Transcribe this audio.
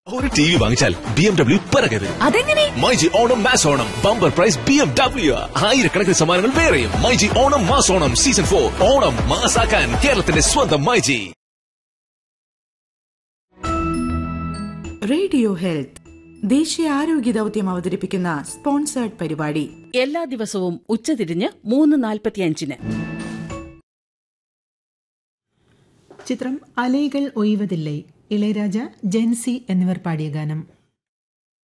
ഒരു T V വാങ്ങിച്ചാൽ B M W പിറകെ വരും അതെങ്ങനെ myG Onam mass Onam bumper prize B M W ആയിരക്കണക്കിന് സമ്മാനങ്ങൾ വേറെയും myG Onam mass Onam season for Onam മാസാക്കാൻ കേരളത്തിന്റെ സ്വന്തം മൈജി റേഡിയോ ഹെൽത്ത് ദേശീയ ആരോഗ്യ ദൗത്യം അവതരിപ്പിക്കുന്ന സ്പോൺസേർഡ് പരിപാടി എല്ലാ ദിവസവും ഉച്ചതിരിഞ്ഞ് മൂന്ന് നാൽപ്പത്തിയഞ്ചിന് ചിത്രം അലൈകൾ ഒയ്വതില്ലേ ഇളയരാജ ജെൻസി എന്നിവർ പാടിയ ഗാനം